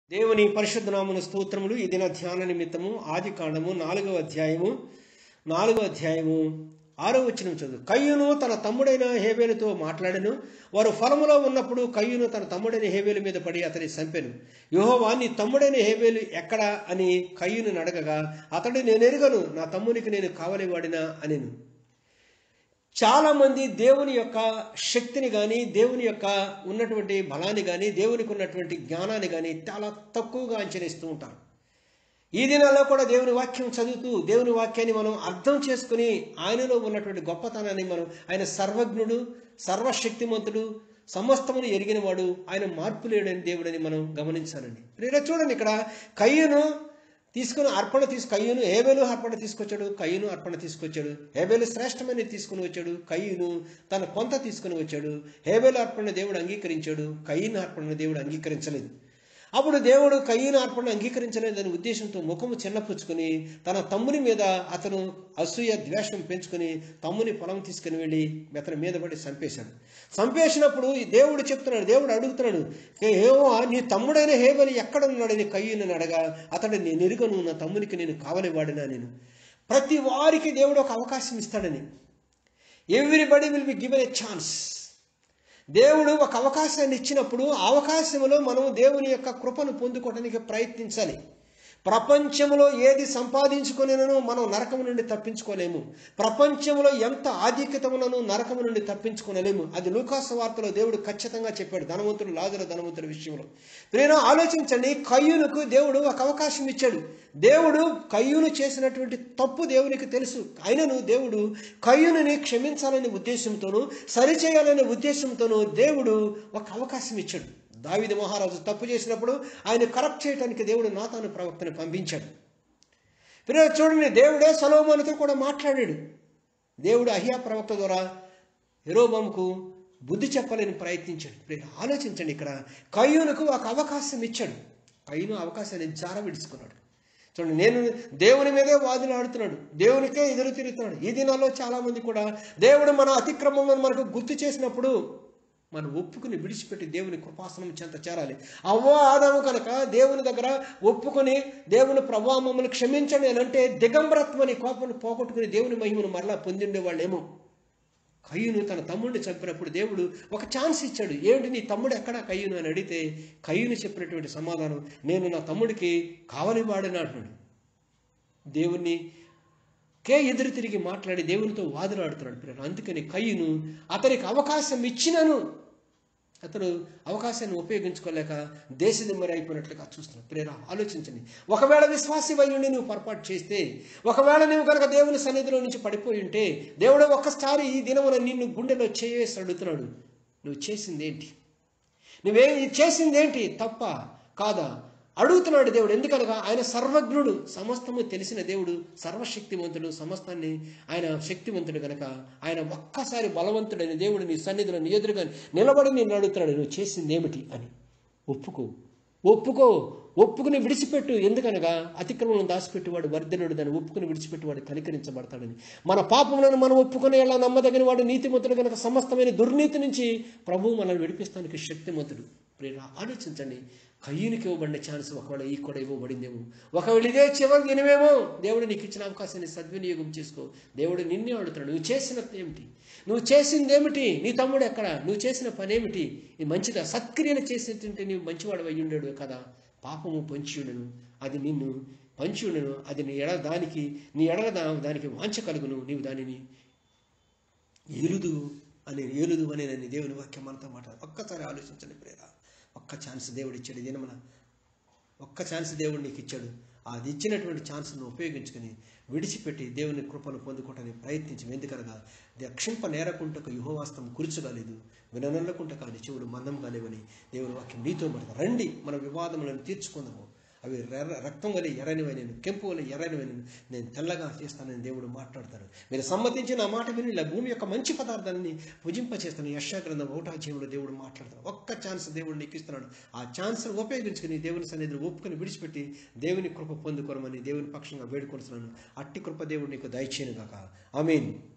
దేవుని పరిశుద్ధ నామన స్తోత్రములు ఈ దిన ధ్యాన నిమిత్తము ఆది కాండము నాలుగవ అధ్యాయము నాలుగవ అధ్యాయము ఆరో వచనం చదువు కయ్యును తన తమ్ముడైన హేబేలుతో మాట్లాడెను వారు ఫలములో ఉన్నప్పుడు కయ్యును తన తమ్ముడైన హేబేలు మీద పడి అతని చంపెను యోహోవా నీ తమ్ముడైన హేబేలు ఎక్కడా అని కయ్యును అడగగా అతడు నేను ఎరుగను నా తమ్మునికి నేను కావలివాడినా అనెను చాలా మంది దేవుని యొక్క శక్తిని కానీ దేవుని యొక్క ఉన్నటువంటి బలాన్ని కానీ దేవునికి ఉన్నటువంటి జ్ఞానాన్ని కానీ చాలా తక్కువగా అంచనిస్తూ ఉంటారు ఈ దినాల్లో కూడా దేవుని వాక్యం చదువుతూ దేవుని వాక్యాన్ని మనం అర్థం చేసుకుని ఆయనలో ఉన్నటువంటి గొప్పతనాన్ని మనం ఆయన సర్వజ్ఞుడు సర్వశక్తిమంతుడు సమస్తమును ఎరిగినవాడు ఆయన మార్పు లేడని దేవుడని మనం గమనించాలండి మీరు చూడండి ఇక్కడ కయ్యను తీసుకుని అర్పణ తీసు కయ్యను హేబేలు అర్పణ తీసుకొచ్చాడు కయ్యను అర్పణ తీసుకొచ్చాడు హేబేలు శ్రేష్టమైన తీసుకుని వచ్చాడు కయ్యను తన కొంత తీసుకుని వచ్చాడు హేబేలు అర్పణ దేవుడు అంగీకరించాడు కయ్యను అర్పణ దేవుడు అంగీకరించలేదు అప్పుడు దేవుడు కయ్యను అర్పణ అంగీకరించలేదని ఉద్దేశంతో ముఖము చిన్నపుచ్చుకుని తన తమ్ముని మీద అతను అసూయ ద్వేషం పెంచుకుని తమ్ముని పొలం తీసుకుని వెళ్ళి అతని మీద పడి చంపేశాడు చంపేసినప్పుడు దేవుడు చెప్తున్నాడు దేవుడు అడుగుతున్నాడు ఏమో నీ తమ్ముడైన హేబలి ఎక్కడ ఉన్నాడని కయ్యను అడగా అతడు నేను ఎరుగను నా తమ్మునికి నేను కావలి వాడినా నేను ప్రతి వారికి దేవుడు ఒక అవకాశం ఇస్తాడని everybody will be given a chance దేవుడు ఒక అవకాశాన్ని ఇచ్చినప్పుడు ఆ అవకాశంలో మనం దేవుని యొక్క కృపను పొందుకోవడానికి ప్రయత్నించాలి ప్రపంచంలో ఏది సంపాదించుకునేనో మనం నరకం నుండి తప్పించుకోలేము ప్రపంచంలో ఎంత ఆధిక్యతములను నరకం నుండి తప్పించుకోలేము అది లూకాస వార్తలో దేవుడు ఖచ్చితంగా చెప్పాడు ధనవంతుడు లాజర ధనవంతుడి విషయంలో ప్రేమ ఆలోచించండి కయ్యూనుకు దేవుడు ఒక అవకాశం ఇచ్చాడు దేవుడు కయ్యూను చేసినటువంటి తప్పు దేవునికి తెలుసు అయినను దేవుడు కయ్యూనుని క్షమించాలనే ఉద్దేశంతోనూ సరిచేయాలనే ఉద్దేశంతోనూ దేవుడు ఒక అవకాశం ఇచ్చాడు దావిది మహారాజు తప్పు చేసినప్పుడు ఆయన కరెక్ట్ చేయడానికి దేవుడు నాతాను ప్రవక్తను పంపించాడు పిల్లలు చూడండి దేవుడే సలోమానుతో కూడా మాట్లాడాడు దేవుడు అహియా ప్రవక్త ద్వారా ఎరోబాముకు బుద్ధి చెప్పాలని ప్రయత్నించాడు మీరు ఆలోచించండి ఇక్కడ కయ్యూనుకు ఒక అవకాశం ఇచ్చాడు కయ్యూను అవకాశాన్ని జార విడుచుకున్నాడు చూడండి నేను దేవుని మీదే వాదులాడుతున్నాడు దేవునికే ఎదురు తిరుగుతున్నాడు ఈ దినాల్లో చాలామంది కూడా దేవుడు మన అతిక్రమంలో మనకు గుర్తు చేసినప్పుడు మనం ఒప్పుకుని విడిచిపెట్టి దేవుని కృపాసనం చెంత చేరాలి అవ్వ ఆదాము కనుక దేవుని దగ్గర ఒప్పుకొని దేవుని ప్రభావములు క్షమించండి అని అంటే దిగంబరత్వని కోపను పోగొట్టుకుని దేవుని మహిమను మరలా పొందిండే వాళ్ళేమో కయ్యును తన తమ్ముడిని చంపినప్పుడు దేవుడు ఒక ఛాన్స్ ఇచ్చాడు ఏమిటి నీ తమ్ముడు ఎక్కడా కయ్యును అని అడిగితే కయ్యును చెప్పినటువంటి సమాధానం నేను నా తమ్ముడికి కావలి వాడని అంటున్నాడు దేవుణ్ణి కే ఎదురు తిరిగి మాట్లాడి దేవునితో వాదులాడుతున్నాడు పిల్లలు అందుకని కయ్యును అతనికి అవకాశం ఇచ్చినను అతడు అవకాశాన్ని ఉపయోగించుకోలేక దేశదిమ్మరి అయిపోయినట్లుగా చూస్తున్నాడు ప్రేర ఆలోచించండి ఒకవేళ విశ్వాసి వయ్యుండి నువ్వు పొరపాటు చేస్తే ఒకవేళ నువ్వు కనుక దేవుని సన్నిధిలో నుంచి పడిపోయి ఉంటే దేవుడు ఒక్కసారి ఈ దినమున నిన్ను గుండెలో చేసి అడుగుతున్నాడు నువ్వు చేసిందేంటి నువ్వే చేసిందేంటి తప్ప కాదా అడుగుతున్నాడు దేవుడు ఎందుకనగా ఆయన సర్వజ్ఞుడు సమస్తము తెలిసిన దేవుడు సర్వశక్తివంతుడు సమస్తాన్ని ఆయన శక్తివంతుడు కనుక ఆయన ఒక్కసారి బలవంతుడైన దేవుడు నీ సన్నిధిలో నీ ఎదురుగా నిలబడి నేను అడుగుతున్నాడు నువ్వు చేసింది ఏమిటి అని ఒప్పుకో ఒప్పుకో ఒప్పుకుని విడిచిపెట్టు ఎందుకనగా అతిక్రమం దాచిపెట్టేవాడు వర్ధనుడు దాన్ని ఒప్పుకుని విడిచిపెట్టేవాడు కనికరించబడతాడని మన పాపములను మనం ఒప్పుకునే ఎలా నమ్మదగిన వాడు నీతిమంతుడు కనుక సమస్తమైన దుర్నీతి నుంచి ప్రభువు మనల్ని విడిపిస్తానికి శక్తిమంతుడు ప్రేర ఆలోచించండి కయ్యూనికి ఇవ్వబడిన ఛాన్స్ ఒకవేళ ఈ కూడా ఇవ్వబడిందేమో ఒకవేళ ఇదే చివరి దినమేమో దేవుడు నీకు ఇచ్చిన అవకాశాన్ని సద్వినియోగం చేసుకో దేవుడు నిన్నే అడుగుతున్నాడు నువ్వు చేసినది ఏమిటి నువ్వు చేసింది ఏమిటి నీ తమ్ముడు ఎక్కడ నువ్వు చేసిన పని ఏమిటి ఇది మంచిదా సత్క్రియలు చేసేటంటే నీవు మంచివాడు అయి ఉండడు కదా పాపము పంచియుడను అది నిన్ను పంచియుడను అది నీ ఎడ దానికి నీ ఎడల దానికి వాంఛ కలుగును నీవు దానిని ఏలుదు అని ఏలుదు అని నన్ను దేవుని వాక్యం మనతో మాట ఒక్కసారి ఆలోచించండి ప్రేర ఒక్క ఛాన్స్ దేవుడు ఇచ్చాడు దినమన ఒక్క ఛాన్స్ దేవుడు నీకు ఇచ్చాడు అది ఇచ్చినటువంటి ఛాన్స్ను ఉపయోగించుకొని విడిచిపెట్టి దేవుని కృపను పొందుకోవటానికి ప్రయత్నించి ఎందుకనగా దక్షింప నేరకుంటకు యుహోవాస్తం కురుచగాలేదు విననల్లకుంట కానీ చెవుడు మందం కాలేవని దేవుని వాక్యం నీతో పడతారు రండి మన వివాదములను తీర్చుకుందాము అవి రక్తం వలె ఎర్రనివై నేను కెంపు వలె ఎర్రనివై నేను నేను తెల్లగా చేస్తానని దేవుడు మాట్లాడతాడు మీరు సమ్మతించి నా మాట విని ఇలా భూమి యొక్క మంచి పదార్థాలని భుజింపచేస్తాను యశాగ్రంథం ఒకటాధ్యాయంలో దేవుడు మాట్లాడతాడు ఒక్క ఛాన్స్ దేవుడు నీకు ఇస్తున్నాడు ఆ ఛాన్స్ను ఉపయోగించుకుని దేవుని సన్నిధిని ఒప్పుకొని విడిచిపెట్టి దేవుని కృప పొందుకోరమని దేవుని పక్షంగా వేడుకొనుతున్నాను అట్టి కృప దేవుడు నీకు దయచేయను కాక ఐ మీన్